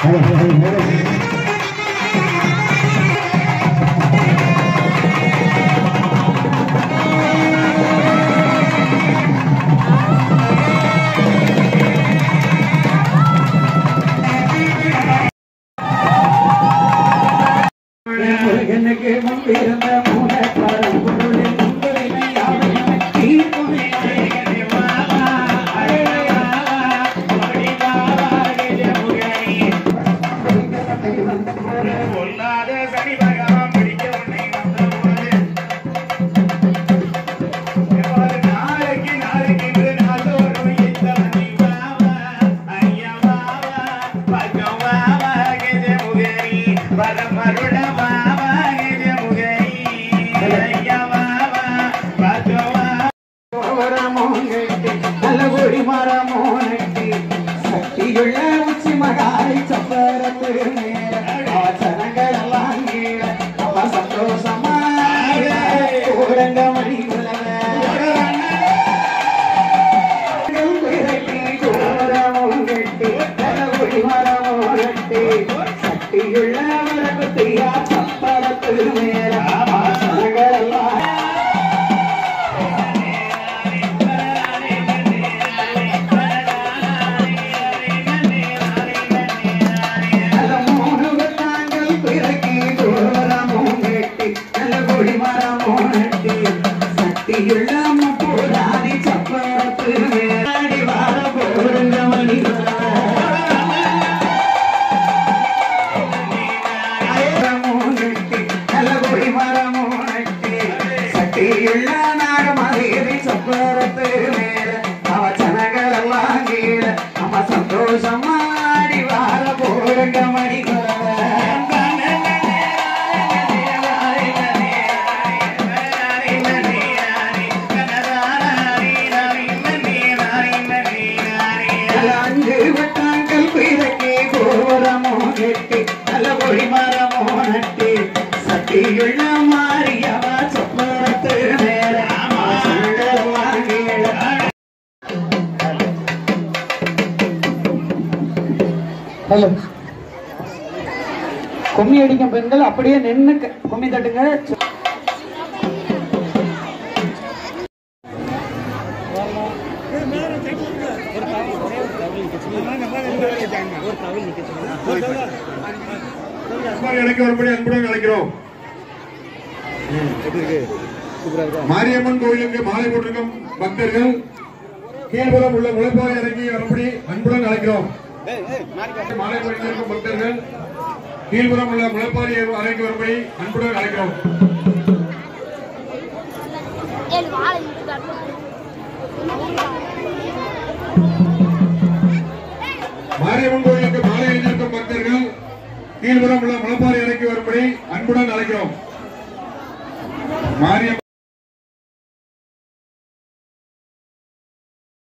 முருகனுக்கு முன்பிருந்த மூலப்பரம் பொருளின் முன்னுரிமை அவனை தீர்ப்புமே பொல்லாத சனி பகவான் பிடிக்க உன்னை வந்தபோது, எவ்வாறு நாளைக்கு நாளைக்கென்று நாள்தோறும் இத்தவணை வாவா, ஐயா வாவா, பக்கம் வாவா, கஜமுகரி, வரமருள வாவா, கஜமுகரி, ஐயா வாவா, பக்கம் வாவா. கோரமோனட்டி நல்லகுடி மரமோனட்டி சக்தியுள்ள உச்சி மகாரி சப்பரத்து மேல ஆச்சரங்கள் எல்லாம் கீழ அவ சந்தோஷமா கூடங்க மணி சக்தியுள்ள வரகுத்தியா சப்பரத்து மேல ஆச்சரங்கள் எல்லாம் நல்ல மூணு வெட்டாங்கள் பிறக்கி தூரமும் வெட்டி நல்ல கொடி மரமும் நட்டி சக்தியுள்ள முப்பூராணி சப்பரத்து மேலாடி வார போருங்க மணி நல்ல கொடி மரமும் நட்டி சக்தியுள்ள நாகமதேவி சப்பரத்து மேல அவ ஜனங்கள் எல்லாம் கீழ நம்ம சந்தோஷமா ஆடி வார போருங்க மணி அஞ்சு வட்டாங்கள் பிறக்கி கோரமோ கெட்டி நல்ல பொடி மரமோ நட்டி சக்தியுள்ள மாரியவா சொப்பரத்து மேல சங்கள் வாங்கிட ஹலோ கும்மி அடிக்கும் பெண்கள் அப்படியே நின்னு க- கும்மி தட்டுங்க எனக்கு ஒருபடி அன்புடன் அழைக்கிறோம் மாரியம்மன் கோயிலுக்கு மாலை போட்டிருக்கும் பக்தர்கள் கீழ்புறம் உள்ள உழைப்பாறை இறங்கி வரும்படி அன்புடன் அழைக்கிறோம் மாலை போட்டிருக்கும் பக்தர்கள் கீழ்புறம் உள்ள முளைப்பாரி அறைக்கு வரும்படி அன்புடன் அழைக்கிறோம் ஏழு வாழை இருக்கு மாரியம்மன் கோயிலுக்கு மாலை எழுந்திருக்கும் பக்தர்கள் கீழ்புறம் உள்ள முளைப்பாறை இறக்கி வரும்படி அன்புடன் அழைக்கிறோம் மாரியம்மன்